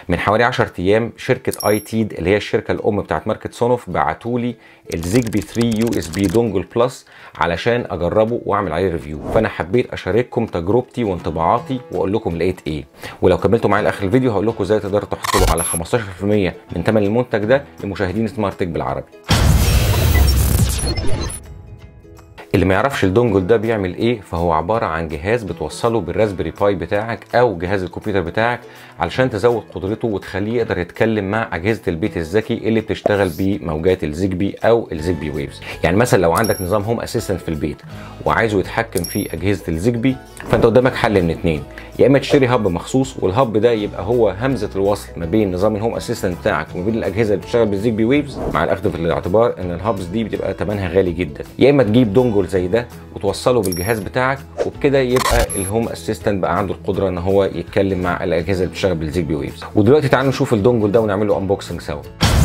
من حوالي 10 ايام شركه اي تيد اللي هي الشركه الام بتاعت ماركه سونوف بعتوا لي الزيجبي 3 يو اس بي دونجل بلس علشان اجربه واعمل عليه ريفيو فانا حبيت اشارككم تجربتي وانطباعاتي واقول لكم لقيت ايه ولو كملتوا معايا لاخر الفيديو هقول لكم ازاي تقدروا تحصلوا على 15% من ثمن المنتج ده لمشاهدين سمارت تك بالعربي اللي ما يعرفش الدونجل ده بيعمل ايه فهو عباره عن جهاز بتوصله بالراسبري باي بتاعك او جهاز الكمبيوتر بتاعك علشان تزود قدرته وتخليه يقدر يتكلم مع اجهزه البيت الذكي اللي بتشتغل بموجات الزيجبي او الزيجبي ويفز يعني مثلا لو عندك نظام هوم اسيستنت في البيت وعايزه يتحكم في اجهزه الزيجبي فانت قدامك حل من اتنين يا اما تشتري هب مخصوص والهب ده يبقى هو همزه الوصل ما بين نظام الهوم اسيستنت بتاعك وما بين الاجهزه اللي بتشتغل بالزيجبي ويفز مع الاخذ في الاعتبار ان الهبز دي بتبقى ثمنها غالي جدا يا اما تجيب دونجل زي ده وتوصله بالجهاز بتاعك وبكده يبقى الهوم اسيستنت بقى عنده القدره ان هو يتكلم مع الاجهزه اللي بتشتغل بالزيجبي ويفز ودلوقتي تعالوا نشوف الدونجل ده ونعمل له انبوكسنج سوا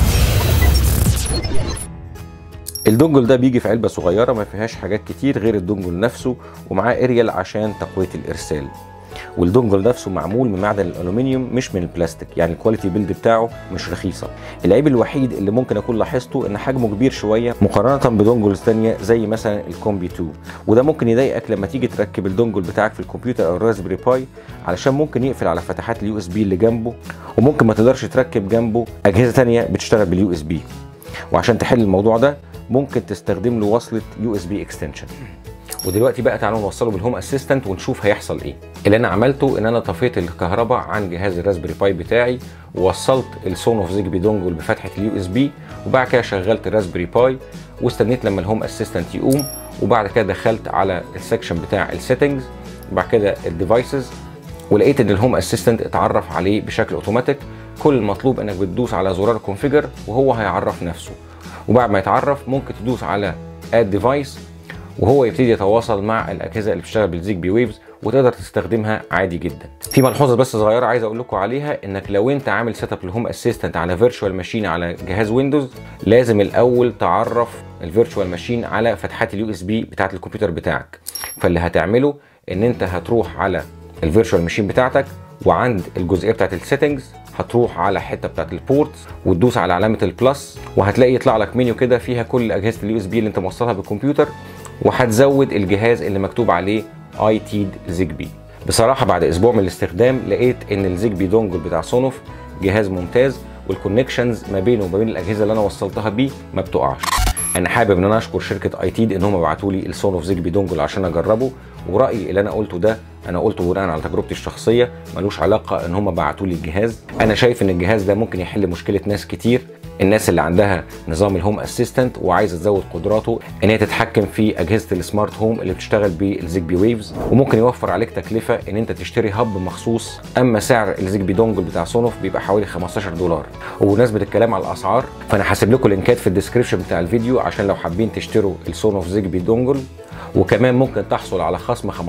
الدونجل ده بيجي في علبه صغيره ما فيهاش حاجات كتير غير الدونجل نفسه ومعاه اريال عشان تقويه الارسال والدونجل نفسه معمول من معدن الالومنيوم مش من البلاستيك يعني الكواليتي بيلد بتاعه مش رخيصه العيب الوحيد اللي ممكن اكون لاحظته ان حجمه كبير شويه مقارنه بدونجلز ثانيه زي مثلا الكومبي 2 وده ممكن يضايقك لما تيجي تركب الدونجل بتاعك في الكمبيوتر او الراسبري باي علشان ممكن يقفل على فتحات اليو اس بي اللي جنبه وممكن ما تقدرش تركب جنبه اجهزه ثانيه بتشتغل باليو اس بي وعشان تحل الموضوع ده ممكن تستخدم له وصله يو اس بي اكستنشن ودلوقتي بقى تعالوا نوصله بالهوم اسيستنت ونشوف هيحصل ايه اللي انا عملته ان انا طفيت الكهرباء عن جهاز الراسبري باي بتاعي ووصلت السونوف زيجبي دونجل بفتحه اليو اس بي وبعد كده شغلت الراسبري باي واستنيت لما الهوم اسيستنت يقوم وبعد كده دخلت على السكشن بتاع السيتنجز وبعد كده الديفايسز ولقيت ان الهوم اسيستنت اتعرف عليه بشكل اوتوماتيك كل المطلوب انك بتدوس على زرار كونفيجر وهو هيعرف نفسه وبعد ما يتعرف ممكن تدوس على اد ديفايس وهو يبتدي يتواصل مع الاجهزه اللي بتشتغل بالزيجبي ويفز وتقدر تستخدمها عادي جدا في ملحوظه بس صغيره عايز اقول لكم عليها انك لو انت عامل سيت اب للهوم اسيستنت على فيرتشوال ماشين على جهاز ويندوز لازم الاول تعرف الفيرتشوال ماشين على فتحات اليو اس بي بتاعه الكمبيوتر بتاعك فاللي هتعمله ان انت هتروح على الفيرتشوال ماشين بتاعتك وعند الجزئيه بتاعت السيتنجز هتروح على حته بتاعت البورتس وتدوس على علامه البلس وهتلاقي يطلع لك منيو كده فيها كل اجهزه اليو اس بي اللي انت موصلها بالكمبيوتر وهتزود الجهاز اللي مكتوب عليه اي تيد زيجبي بصراحه بعد اسبوع من الاستخدام لقيت ان الزيجبي دونجل بتاع سونوف جهاز ممتاز والكونكشنز ما بينه وما بين الاجهزه اللي انا وصلتها بيه ما بتقعش انا حابب ان انا اشكر شركه اي تيد ان هم بعتوا لي السونوف زيجبي دونجل عشان اجربه ورايي اللي انا قلته ده انا قلته بناء على تجربتي الشخصيه ملوش علاقه ان هم بعتوا لي الجهاز انا شايف ان الجهاز ده ممكن يحل مشكله ناس كتير الناس اللي عندها نظام الهوم اسيستنت وعايزه تزود قدراته ان هي تتحكم في اجهزه السمارت هوم اللي بتشتغل بالزيجبي ويفز وممكن يوفر عليك تكلفه ان انت تشتري هب مخصوص اما سعر الزيجبي دونجل بتاع سونوف بيبقى حوالي 15 دولار وبمناسبه الكلام على الاسعار فانا هسيب لكم لينكات في الديسكربشن بتاع الفيديو عشان لو حابين تشتروا السونوف زيجبي دونجل وكمان ممكن تحصل على خصم 15%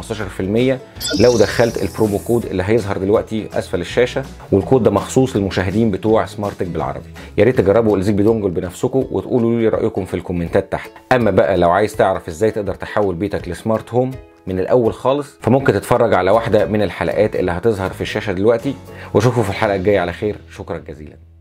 لو دخلت البرومو كود اللي هيظهر دلوقتي اسفل الشاشه والكود ده مخصوص للمشاهدين بتوع سمارتك بالعربي يا ريت تجربوا الزيجبي دونجل بنفسكم وتقولوا لي رايكم في الكومنتات تحت اما بقى لو عايز تعرف ازاي تقدر تحول بيتك لسمارت هوم من الاول خالص فممكن تتفرج على واحده من الحلقات اللي هتظهر في الشاشه دلوقتي واشوفكم في الحلقه الجايه على خير شكرا جزيلا